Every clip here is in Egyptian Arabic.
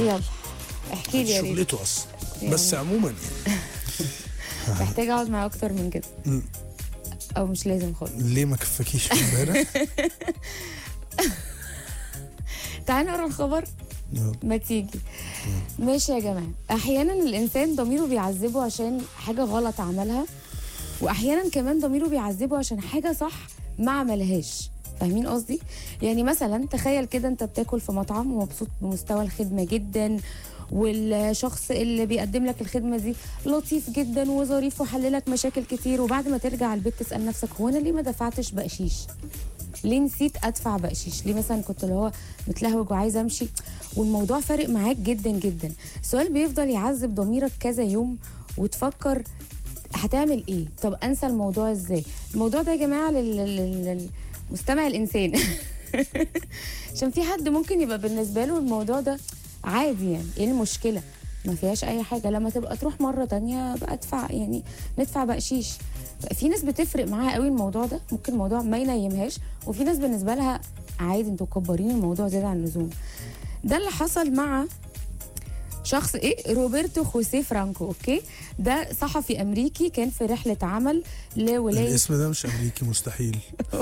يلا احكي لي يا ريت شغلته اصلا يعني. بس عموما يعني محتاجه اقعد معاه اكتر من كده مم. او مش لازم خالص ليه ما كفاكيش امبارح تعالى نقرا الخبر يلا. ما تيجي ماشي يا جماعه احيانا الانسان ضميره بيعذبه عشان حاجه غلط عملها واحيانا كمان ضميره بيعذبه عشان حاجه صح ما عملهاش فاهمين قصدي يعني مثلا تخيل كده انت بتاكل في مطعم ومبسوط بمستوى الخدمه جدا والشخص اللي بيقدم لك الخدمه دي لطيف جدا وظريف وحللك مشاكل كتير وبعد ما ترجع البيت تسال نفسك هو انا ليه ما دفعتش بقشيش ليه نسيت ادفع بقشيش ليه مثلا كنت اللي هو متلهوج وعايزه امشي والموضوع فارق معاك جدا جدا السؤال بيفضل يعذب ضميرك كذا يوم وتفكر هتعمل ايه طب انسى الموضوع ازاي الموضوع ده يا جماعه لل- لل- للمستمع الانسان عشان في حد ممكن يبقى بالنسبه له الموضوع ده عادي يعني ايه المشكله ما فيهاش اي حاجه لما تبقى تروح مره تانية بقى ادفع يعني ندفع بقشيش في ناس بتفرق معاها قوي الموضوع ده ممكن الموضوع ما ينيمهاش وفي ناس بالنسبه لها عادي انتوا مكبرين الموضوع زياده عن اللزوم ده اللي حصل مع شخص ايه روبرتو خوسيه فرانكو اوكي ده صحفي امريكي كان في رحله عمل لولايه الاسم ده مش امريكي مستحيل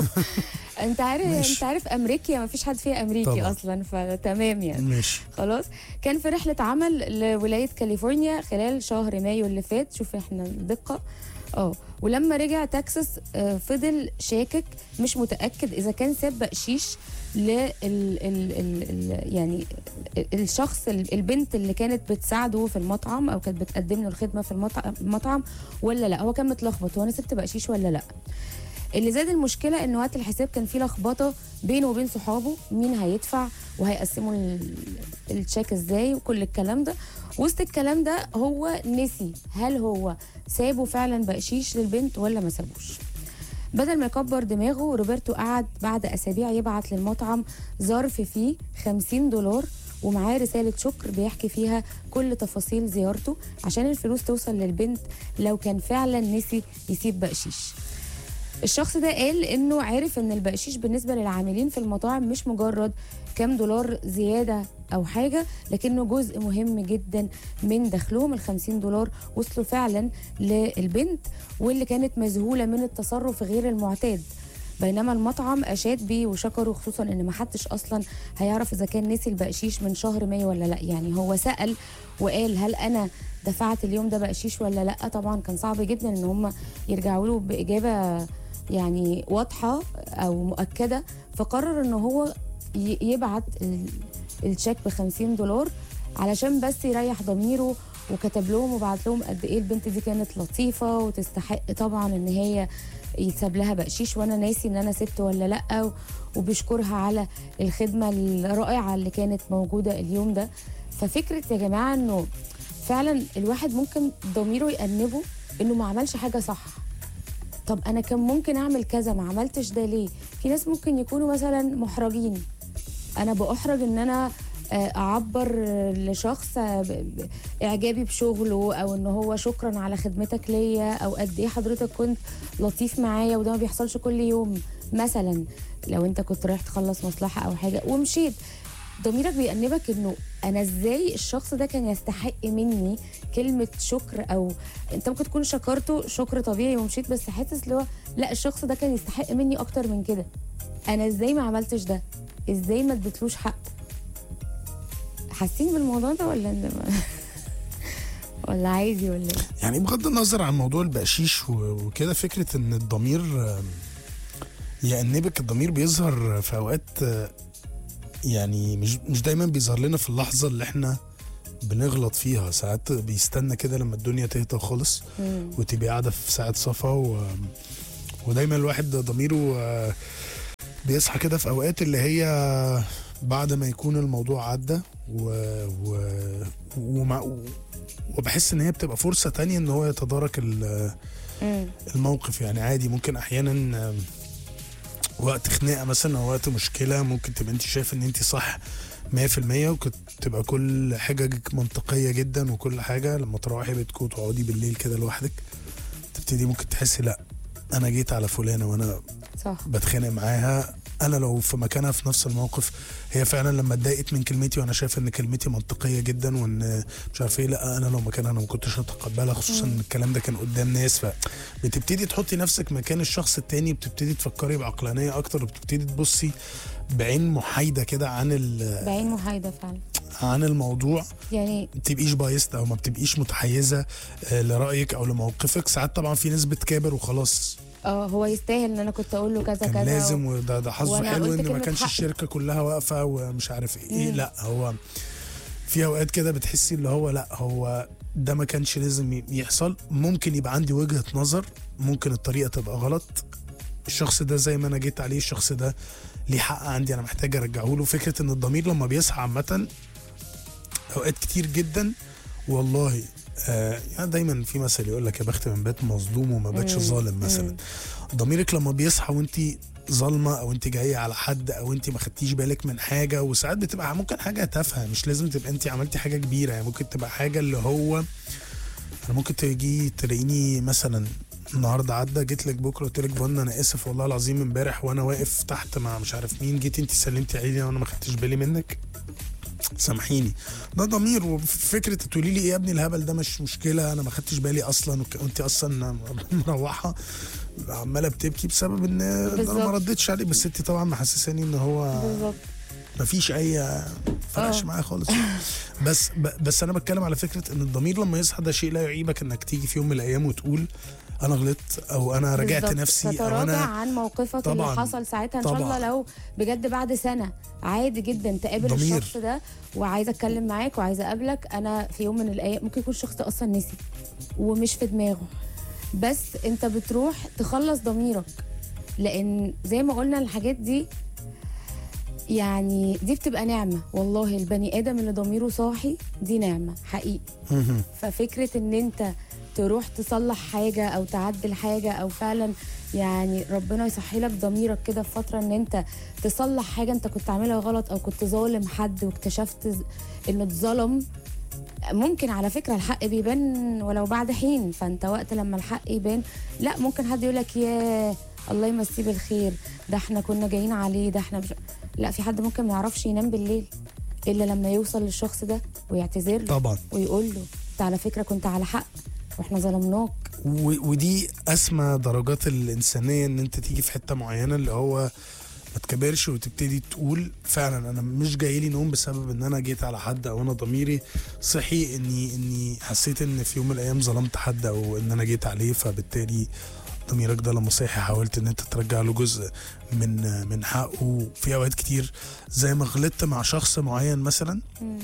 انت عارف ماشي. انت عارف امريكا ما فيش حد فيها امريكي طبعا. اصلا فتمام يعني ماشي خلاص كان في رحله عمل لولايه كاليفورنيا خلال شهر مايو اللي فات شوف احنا الدقه اه ولما رجع تكساس آه، فضل شاكك مش متاكد اذا كان ساب بقشيش لل ال ال ال يعني الشخص ال- البنت اللي كانت بتساعده في المطعم او كانت بتقدم له الخدمه في المطعم المطعم ولا لا هو كان متلخبط هو انا سبت بقشيش ولا لا اللي زاد المشكله ان وقت الحساب كان في لخبطه بينه وبين صحابه مين هيدفع وهيقسموا ال- التشيك ازاي وكل الكلام ده وسط الكلام ده هو نسي هل هو سابه فعلا بقشيش للبنت ولا ما سابوش بدل ما يكبر دماغه روبرتو قعد بعد اسابيع يبعت للمطعم ظرف فيه 50 دولار ومعاه رسالة شكر بيحكي فيها كل تفاصيل زيارته عشان الفلوس توصل للبنت لو كان فعلا نسي يسيب بقشيش الشخص ده قال انه عارف ان البقشيش بالنسبه للعاملين في المطاعم مش مجرد كام دولار زياده او حاجه لكنه جزء مهم جدا من دخلهم ال 50 دولار وصلوا فعلا للبنت واللي كانت مذهوله من التصرف غير المعتاد بينما المطعم اشاد بيه وشكره خصوصا ان ما حدش اصلا هيعرف اذا كان نسي البقشيش من شهر مايو ولا لا يعني هو سال وقال هل انا دفعت اليوم ده بقشيش ولا لا طبعا كان صعب جدا ان هم يرجعوا له باجابه يعني واضحه او مؤكده فقرر ان هو ي- يبعت ال- التشيك ب 50 دولار علشان بس يريح ضميره وكتب لهم وبعت لهم قد ايه البنت دي كانت لطيفه وتستحق طبعا ان هي يتساب لها بقشيش وانا ناسي ان انا سبت ولا لا و- وبيشكرها على الخدمه الرائعه اللي كانت موجوده اليوم ده ففكره يا جماعه انه فعلا الواحد ممكن ضميره يأنبه انه ما عملش حاجه صح طب انا كان ممكن اعمل كذا ما عملتش ده ليه في ناس ممكن يكونوا مثلا محرجين انا باحرج ان انا آه، اعبر آه، لشخص آه، ب- ب- اعجابي بشغله او ان هو شكرا على خدمتك ليا او قد ايه حضرتك كنت لطيف معايا وده ما بيحصلش كل يوم مثلا لو انت كنت رايح تخلص مصلحه او حاجه ومشيت ضميرك بيأنبك انه انا ازاي الشخص ده كان يستحق مني كلمه شكر او انت ممكن تكون شكرته شكر طبيعي ومشيت بس حاسس اللي هو لا الشخص ده كان يستحق مني اكتر من كده انا ازاي ما عملتش ده ازاي ما اديتلوش حقه حاسين بالموضوع ده ولا إن- ولا عادي ولا ايه يعني بغض النظر عن موضوع البقشيش و- وكده فكرة ان الضمير آم، يأنبك الضمير بيظهر في اوقات آه، يعني مش مش دايما بيظهر لنا في اللحظة اللي احنا بنغلط فيها ساعات بيستنى كده لما الدنيا تهدى خالص مم. وتبقي قاعدة في ساعة صفا و... ودايما الواحد ضميره آه، بيصحى كده في اوقات اللي هي بعد ما يكون الموضوع عدى و... و... ومع... وبحس ان هي بتبقى فرصة تانية ان هو يتدارك ال- مم. الموقف يعني عادي ممكن احيانا آم، وقت خناقة مثلا او وقت مشكلة ممكن تبقى انت شايف ان انت صح 100% وكنت تبقى كل حججك منطقية جدا وكل حاجة لما تروحي بيتكم وتقعدي بالليل كده لوحدك تبتدي ممكن تحسي لا انا جيت على فلانة وانا صح بتخانق معاها انا لو في مكانها في نفس الموقف هي فعلا لما اتضايقت من كلمتي وانا شايف ان كلمتي منطقيه جدا وان مش عارف ايه لا انا لو مكانها انا ما كنتش هتقبلها خصوصا ان الكلام ده كان قدام ناس فبتبتدي تحطي نفسك مكان الشخص التاني بتبتدي تفكري بعقلانيه اكتر وبتبتدي تبصي بعين محايده كده عن ال- بعين محايده فعلا عن الموضوع يعني ما تبقيش بايست او ما بتبقيش متحيزه آه، لرايك او لموقفك ساعات طبعا في ناس بتكابر وخلاص اه هو يستاهل ان انا كنت اقول له كذا كان كذا لازم وده ده حظه وأنا حلو قلت ان ما كلمة كانش حق. الشركه كلها واقفه ومش عارف ايه مم. لا هو في اوقات كده بتحسي اللي هو لا هو ده ما كانش لازم ي- يحصل ممكن يبقى عندي وجهه نظر ممكن الطريقه تبقى غلط الشخص ده زي ما انا جيت عليه الشخص ده ليه حق عندي انا محتاج ارجعه له فكره ان الضمير لما بيصحى عامه اوقات كتير جدا والله آه يعني دايما في مثل يقول لك يا بخت من بات مظلوم وما باتش مم. ظالم مثلا مم. ضميرك لما بيصحى وانت ظالمه او انت جايه على حد او انت ما خدتيش بالك من حاجه وساعات بتبقى ممكن حاجه تافهه مش لازم تبقى انت عملتي حاجه كبيره يعني ممكن تبقى حاجه اللي هو انا ممكن تيجي تلاقيني مثلا النهارده عدى جيت لك بكره قلت لك بقول انا اسف والله العظيم امبارح وانا واقف تحت مع مش عارف مين جيتي انت سلمتي عليا وانا ما خدتش بالي منك سامحيني ده ضمير وفكره تقولي لي ايه يا ابني الهبل ده مش مشكله انا ما خدتش بالي اصلا وك- وانت اصلا مروحه عماله بتبكي بسبب ان انا ما بالظبط. ردتش عليك بس انت طبعا محسساني ان هو بالظبط ما فيش اي فرقش آه. معايا خالص بس ب- بس انا بتكلم على فكره ان الضمير لما يصحى ده شيء لا يعيبك انك تيجي في يوم من الايام وتقول انا غلطت او انا رجعت بالظبط. نفسي او تتراجع انا عن موقفك طبعاً. اللي حصل ساعتها ان شاء طبعاً. الله لو بجد بعد سنه عادي جدا تقابل ضمير. الشخص ده وعايزه اتكلم معاك وعايزه اقابلك انا في يوم من الايام ممكن يكون الشخص ده اصلا نسي ومش في دماغه بس انت بتروح تخلص ضميرك لان زي ما قلنا الحاجات دي يعني دي بتبقى نعمه والله البني ادم اللي ضميره صاحي دي نعمه حقيقي مهم. ففكرة ان انت تروح تصلح حاجة او تعدل حاجة او فعلا يعني ربنا يصحي لك ضميرك كده في فترة ان انت تصلح حاجة انت كنت عاملها غلط او كنت ظالم حد واكتشفت ز- انه اتظلم ممكن على فكرة الحق بيبان ولو بعد حين فانت وقت لما الحق يبان لا ممكن حد يقول لك يا الله يمسيه بالخير ده احنا كنا جايين عليه ده احنا مش لا في حد ممكن ما يعرفش ينام بالليل الا لما يوصل للشخص ده ويعتذر له طبعا ويقول له انت على فكره كنت على حق واحنا ظلمناك و- ودي اسمى درجات الانسانيه ان انت تيجي في حته معينه اللي هو ما تكبرش وتبتدي تقول فعلا انا مش جاي لي نوم بسبب ان انا جيت على حد او انا ضميري صحي اني اني حسيت ان في يوم من الايام ظلمت حد او ان انا جيت عليه فبالتالي ضميرك ده لما صحي حاولت ان انت ترجع له جزء من من حقه في اوقات كتير زي ما غلطت مع شخص معين مثلا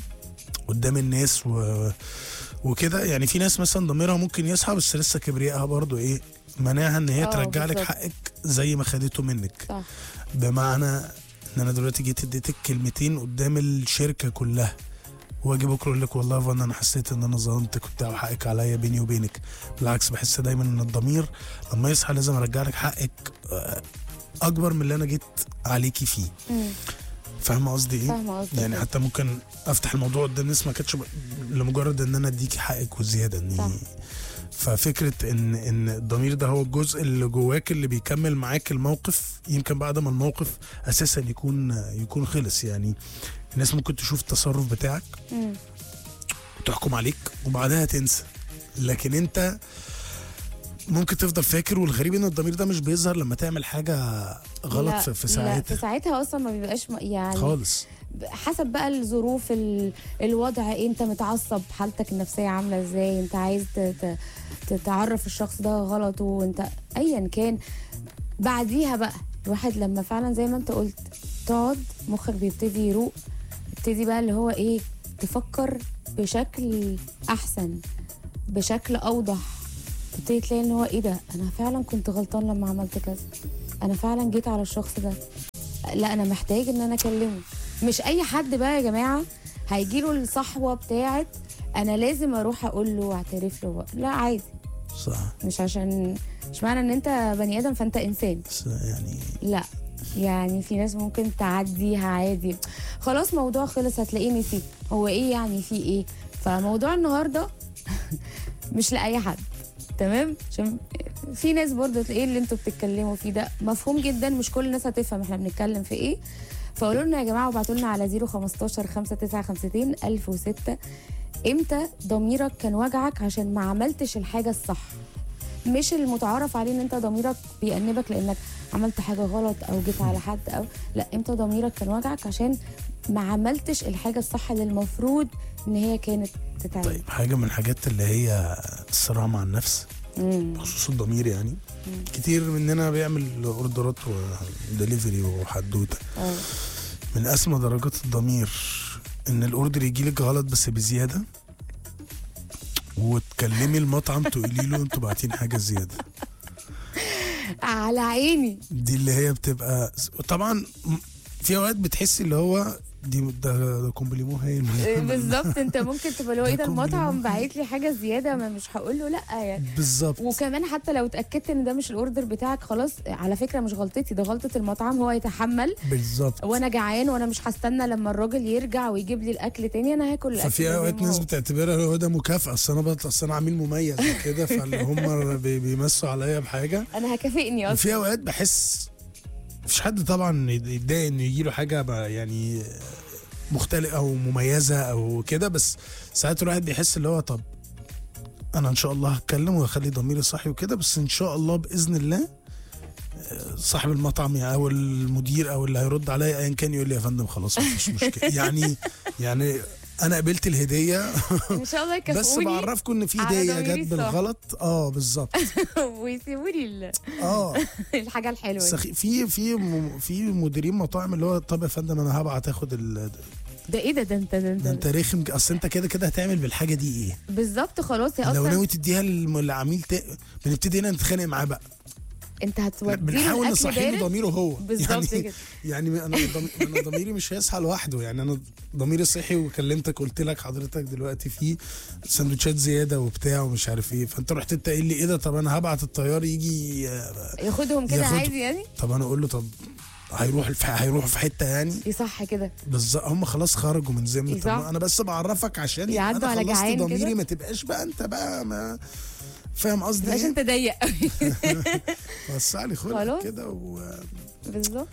قدام الناس و وكده يعني في ناس مثلا ضميرها ممكن يصحى بس لسه كبريائها برضو ايه مناها ان هي آه، ترجع لك بالظبط. حقك زي ما خدته منك صح بمعنى ان انا دلوقتي جيت اديتك كلمتين قدام الشركه كلها واجي بكره اقول لك والله يا فندم انا حسيت ان انا ظلمتك وبتاع وحقك عليا بيني وبينك بالعكس بحس دايما ان الضمير لما يصحى لازم ارجع لك حقك آه، اكبر من اللي انا جيت عليكي فيه مم. فاهمه قصدي ايه؟ فاهمه قصدك يعني حتى ممكن افتح الموضوع قدام الناس ما كانتش ب- لمجرد ان انا اديكي حقك وزياده صح. اني ففكره ان ان الضمير ده هو الجزء اللي جواك اللي بيكمل معاك الموقف يمكن بعد ما الموقف اساسا يكون يكون خلص يعني الناس ممكن تشوف التصرف بتاعك مم. وتحكم عليك وبعدها تنسى لكن انت ممكن تفضل فاكر والغريب ان الضمير ده مش بيظهر لما تعمل حاجه غلط لا، في, في لا في ساعتها ساعتها اصلا ما بيبقاش م- يعني خالص حسب بقى الظروف ال- الوضع ايه انت متعصب حالتك النفسيه عامله ازاي انت عايز ت- ت- ت- تعرف الشخص ده غلطه وانت ايا كان بعديها بقى الواحد لما فعلا زي ما انت قلت تقعد مخك بيبتدي يروق يبتدي بقى اللي هو ايه تفكر بشكل احسن بشكل اوضح تبتدي تلاقي ان هو ايه ده انا فعلا كنت غلطان لما عملت كذا انا فعلا جيت على الشخص ده لا انا محتاج ان انا اكلمه مش اي حد بقى يا جماعه هيجي له الصحوه بتاعت انا لازم اروح اقول له واعترف له لا عادي صح مش عشان مش معنى ان انت بني ادم فانت انسان بس يعني لا يعني في ناس ممكن تعديها عادي خلاص موضوع خلص هتلاقيه نسي هو ايه يعني في ايه فموضوع النهارده مش لاي حد تمام عشان في ناس برضه ايه اللي انتوا بتتكلموا فيه ده مفهوم جدا مش كل الناس هتفهم احنا بنتكلم في ايه فقولوا لنا يا جماعه وابعتوا لنا على 015 5952 1006 امتى ضميرك كان وجعك عشان ما عملتش الحاجه الصح مش المتعارف عليه ان انت ضميرك بيأنبك لانك عملت حاجه غلط او جيت على حد او لا امتى ضميرك كان وجعك عشان ما عملتش الحاجه الصح اللي المفروض ان هي كانت تتعمل طيب حاجه من الحاجات اللي هي الصراع مع النفس مم. بخصوص الضمير يعني كتير مننا بيعمل اوردرات ودليفري وحدوته اه من اسمى درجات الضمير ان الاوردر يجي لك غلط بس بزياده وتكلمي المطعم تقولي له انتوا باعتين حاجه زياده على عيني دي اللي هي بتبقى طبعا م- في اوقات بتحسي اللي هو دي ده, ده كومبليمو هايل بالظبط انت ممكن تبقى اللي هو ايه ده ده المطعم كومبليمون. باعت لي حاجه زياده ما مش هقول له لا يعني بالظبط وكمان حتى لو اتاكدت ان ده مش الاوردر بتاعك خلاص على فكره مش غلطتي ده غلطه المطعم هو يتحمل بالظبط وانا جعان وانا مش هستنى لما الراجل يرجع ويجيب لي الاكل تاني انا هاكل الاكل ففي ده زي اوقات ما ناس هو. بتعتبرها هو ده مكافاه اصل انا بطلع اصل انا عميل مميز وكده فاللي هم بي- بيمسوا عليا بحاجه انا هكافئني اصلا وفي اوقات بحس مفيش حد طبعا يتضايق انه يجي له حاجه بقى يعني مختلفه او مميزه او كده بس ساعات الواحد بيحس اللي هو طب انا ان شاء الله هتكلم وهخلي ضميري صحي وكده بس ان شاء الله باذن الله آه، صاحب المطعم يعني او المدير او اللي هيرد عليا ايا كان يقول لي يا فندم خلاص مفيش مشكله يعني يعني انا قبلت الهديه ان شاء الله بس يكافئوني بعرفكم ان في على هديه ضميري جت الصح. بالغلط اه بالظبط ويسيبوا لي ال- اه الحاجه الحلوه دي. سخي في في م- في مديرين مطاعم اللي هو طب يا فندم انا هبعت اخد ال... ده ايه ده ده انت ده ده انت انت رخم اصل انت كده كده هتعمل بالحاجه دي ايه؟ بالظبط خلاص هي لو اصلا ناوي تديها للم- للعميل ت... بنبتدي هنا نتخانق معاه بقى انت هتودي له بنحاول الاكل نصحي له بارد ضميره هو بالظبط يعني كده يعني انا ضم... انا ضميري مش هيصحى لوحده يعني انا ضميري صحي وكلمتك قلت لك حضرتك دلوقتي في سندوتشات زياده وبتاع ومش عارف ايه فانت رحت انت قايل لي ايه ده طب انا هبعت الطيار يجي آه، ياخدهم كده ياخدهم. عادي يعني طب انا اقول له طب هيروح الف... هيروح في حته يعني يصح كده بالظبط هم خلاص خرجوا من ذمه إيه طب صح؟ ما انا بس بعرفك عشان يعدوا انا على خلصت جعان ضميري كده؟ ما تبقاش بقى انت بقى ما فاهم قصدي عشان ايه؟ انت ضيق وسع لي خلق خلاص. كده ومو بالظبط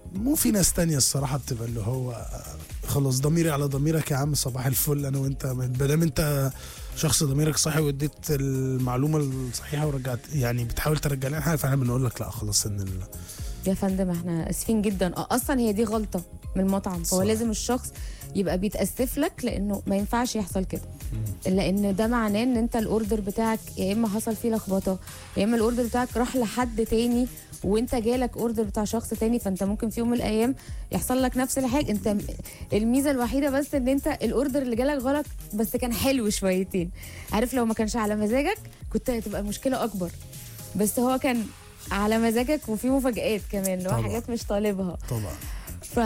في ناس تانية الصراحه بتبقى اللي هو خلاص ضميري على ضميرك يا عم صباح الفل انا وانت ما دام انت شخص ضميرك صحي واديت المعلومه الصحيحه ورجعت يعني بتحاول ترجع لنا حاجه فاحنا بنقول لك لا خلاص ان ال... يا فندم احنا اسفين جدا اه اصلا هي دي غلطه من المطعم فهو صح. لازم الشخص يبقى بيتاسف لك لانه ما ينفعش يحصل كده لان ده معناه ان انت الاوردر بتاعك يا اما حصل فيه لخبطه يا اما الاوردر بتاعك راح لحد تاني وانت جالك اوردر بتاع شخص تاني فانت ممكن في يوم من الايام يحصل لك نفس الحاجه انت م- الميزه الوحيده بس ان انت الاوردر اللي جالك غلط بس كان حلو شويتين عارف لو ما كانش على مزاجك كنت هتبقى المشكله اكبر بس هو كان على مزاجك وفي مفاجآت كمان اللي هو طبعا. حاجات مش طالبها طبعا ف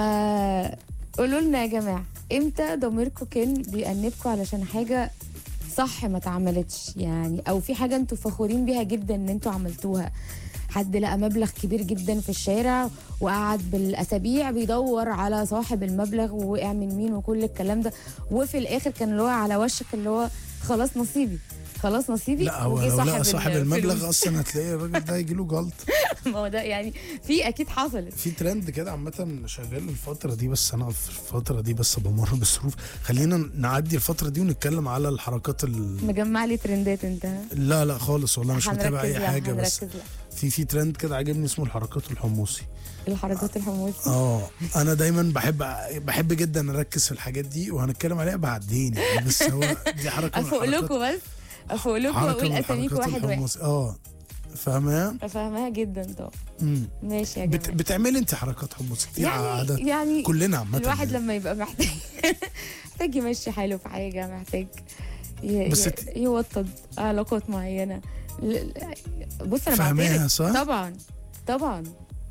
قولوا لنا يا جماعه امتى ضميركم كان بيأنبكم علشان حاجه صح ما اتعملتش يعني او في حاجه انتوا فخورين بيها جدا ان انتوا عملتوها حد لقى مبلغ كبير جدا في الشارع وقعد بالاسابيع بيدور على صاحب المبلغ ووقع من مين وكل الكلام ده وفي الاخر كان اللي هو على وشك اللي هو خلاص نصيبي خلاص نصيبي لا هو وجه لو لقى صاحب الفلوس. المبلغ اصلا هتلاقي الراجل ده يجي له جلط ما هو ده يعني في اكيد حصلت في ترند كده عامة شغال الفترة دي بس أنا في الفترة دي بس بمر بظروف خلينا نعدي الفترة دي ونتكلم على الحركات ال... مجمع لي ترندات انت ها؟ لا لا خالص والله مش متابع هنركز أي لها، حاجة بس هنركز لها. في في ترند كده عاجبني اسمه الحركات الحمصي الحركات الحموسي اه انا دايما بحب بحب جدا اركز في الحاجات دي وهنتكلم عليها بعدين يعني بس هو دي حركه من افوق الحركات- لكم بس افوق لكم حركة واقول من اساميكم الحركات واحد واحد الحمصي. اه فاهمة فاهمها جدا طبعا مم. ماشي يا بت... جماعه بتعملي انت حركات حمصي كتير يعني عادة يعني كلنا عامة الواحد يعني. لما يبقى محتاج محتاج يمشي حاله في حاجه محتاج ي... بس ي... ت- يوطد علاقات معينه ل... ل- بص انا فاهماها بعترف صح؟ طبعا طبعا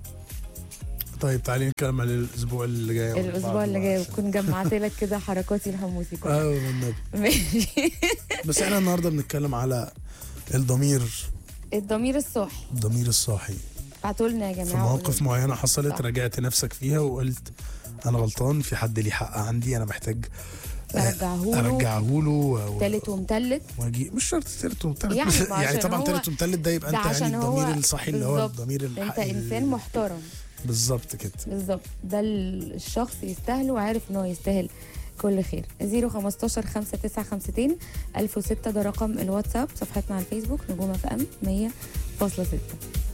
طيب تعالي نتكلم على الاسبوع اللي جاي أو الاسبوع بعده اللي جاي عشان- وكون جمعت لك كده حركاتي الحموسي كلها اه والنبي ماشي بس احنا النهارده بنتكلم على الضمير الضمير الصاحي الضمير الصاحي ابعتوا لنا يا جماعه في مواقف قولوا معينه حصلت صح. راجعت نفسك فيها وقلت انا غلطان في حد ليه حق عندي انا محتاج ارجعه له ارجعه له و- تالت ومتلت واجي مش شرط تالت ومتلت يعني يعني, ما عشان طبعا هو- تالت ومتلت ده يبقى ده انت يعني عشان هو الضمير الصحي اللي هو بالظبط. الضمير انت الحقيقي انسان محترم بالظبط كده بالظبط ده ال- الشخص يستاهل وعارف ان هو يستاهل كل خير 015 5952 1006 ده رقم الواتساب صفحتنا على الفيسبوك نجوم اف ام 100.6